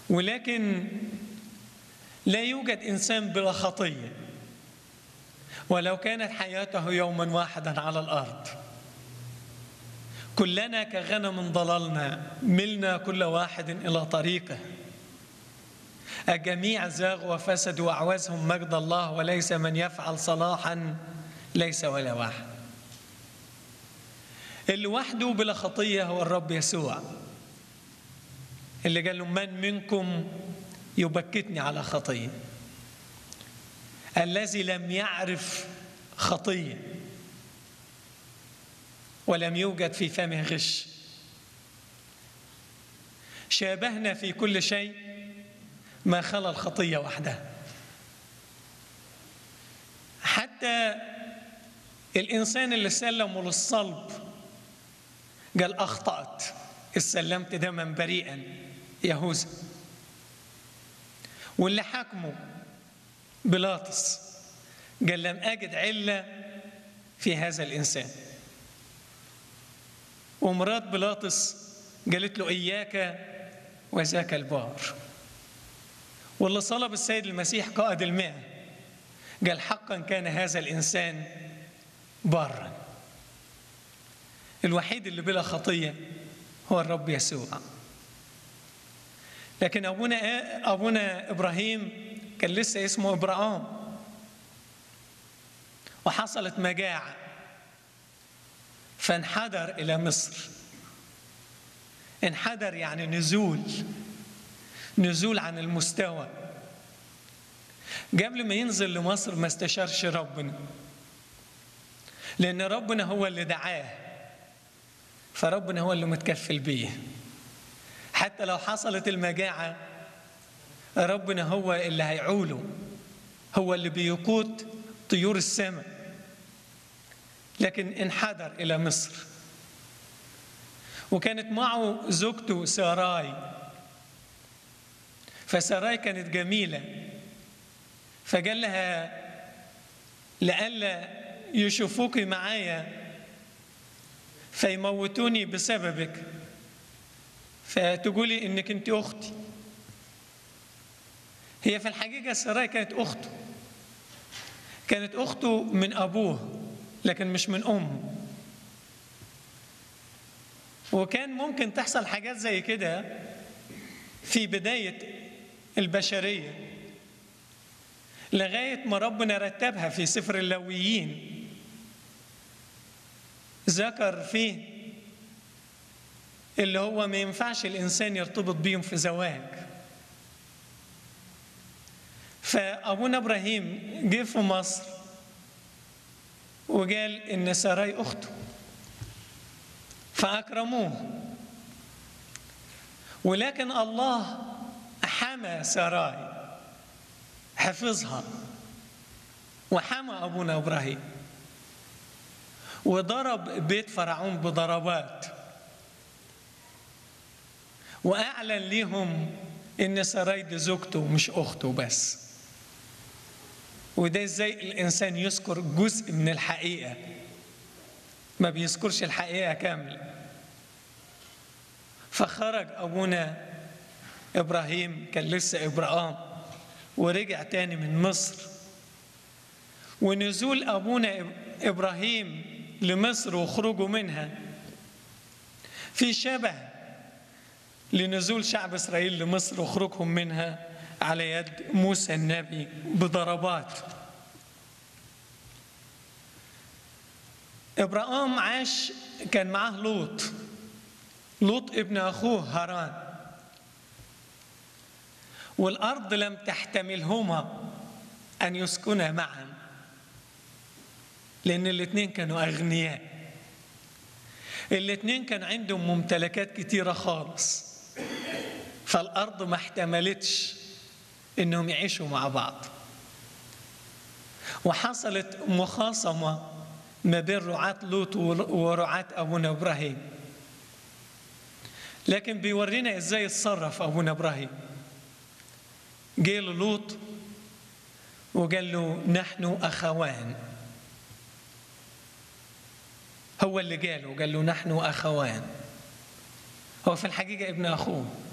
ولكن لا يوجد انسان بلا خطيه ولو كانت حياته يوما واحدا على الارض كلنا كغنم ضللنا ملنا كل واحد الى طريقه الجميع زاغوا وفسدوا واعوزهم مجد الله وليس من يفعل صلاحا ليس ولا واحد اللي وحده بلا خطيه هو الرب يسوع اللي قال له من منكم يبكتني على خطيه الذي لم يعرف خطيه ولم يوجد في فمه غش شابهنا في كل شيء ما خلا الخطيه وحدها حتى الانسان اللي سلمه للصلب قال اخطات استلمت دما بريئا يهوذا واللي حكمه بيلاطس قال لم اجد عله في هذا الانسان ومرات بيلاطس قالت له اياك وذاك البار واللي صلب السيد المسيح قائد المئة قال حقا كان هذا الإنسان بارا الوحيد اللي بلا خطية هو الرب يسوع لكن أبونا أبونا إبراهيم كان لسه اسمه إبراهام وحصلت مجاعة فانحدر إلى مصر انحدر يعني نزول نزول عن المستوى قبل ما ينزل لمصر ما استشارش ربنا لأن ربنا هو اللي دعاه فربنا هو اللي متكفل بيه حتى لو حصلت المجاعة ربنا هو اللي هيعوله هو اللي بيقود طيور السماء لكن انحدر إلى مصر وكانت معه زوجته ساراي فساراي كانت جميلة فقال لها لئلا يشوفوك معايا فيموتوني بسببك فتقولي انك انت اختي هي في الحقيقه سراي كانت اخته كانت اخته من ابوه لكن مش من امه وكان ممكن تحصل حاجات زي كده في بدايه البشريه لغايه ما ربنا رتبها في سفر اللويين ذكر فيه اللي هو ما ينفعش الانسان يرتبط بيهم في زواج فابونا ابراهيم جه في مصر وقال ان ساراي اخته فاكرموه ولكن الله حمى ساراي حفظها وحمى ابونا ابراهيم وضرب بيت فرعون بضربات واعلن ليهم ان سراي دي زوجته مش اخته بس وده ازاي الانسان يذكر جزء من الحقيقه ما بيذكرش الحقيقه كامله فخرج ابونا ابراهيم كان لسه ابراهام ورجع تاني من مصر ونزول ابونا ابراهيم لمصر وخروجه منها في شبه لنزول شعب اسرائيل لمصر وخروجهم منها على يد موسى النبي بضربات ابراهام عاش كان معاه لوط لوط ابن اخوه هاران والارض لم تحتملهما ان يسكنا معا لان الاثنين كانوا اغنياء الاثنين كان عندهم ممتلكات كتيره خالص فالارض ما احتملتش انهم يعيشوا مع بعض وحصلت مخاصمه ما بين رعاة لوط ورعاة ابونا ابراهيم لكن بيورينا ازاي اتصرف ابونا ابراهيم جه له لوط وقال له نحن اخوان هو اللي قاله قال له نحن اخوان هو في الحقيقه ابن اخوه